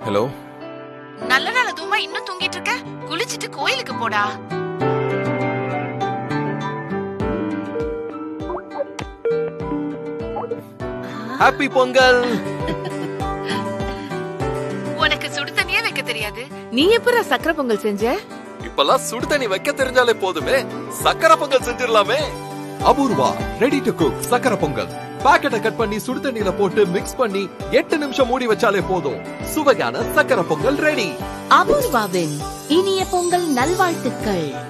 hello நல்ல நாள் அதுவுமா இன்னும் தூங்கிட்டு இருக்க குளிச்சிட்டு கோயிலுக்கு போடா ஹாப்பி பொங்கல் உனக்கு சுடு தண்ணியே வைக்க தெரியாது நீ எப்படா சக்கரை பொங்கல் செஞ்ச இப்பெல்லாம் சுடு தண்ணி வைக்க தெரிஞ்சாலே போதுமே சக்கரை பொங்கல் செஞ்சிடலாமே அபூர்வா ரெடி டு குக் சக்கரை பொங்கல் பாக்கெட்டை கட் பண்ணி சுடு தண்ணியில போட்டு மிக்ஸ் பண்ணி எட்டு நிமிஷம் மூடி வச்சாலே போதும் சுவையான சக்கரை பொங்கல் ரெடி அபூர்வாவின் இனிய பொங்கல் நல்வாழ்த்துக்கள்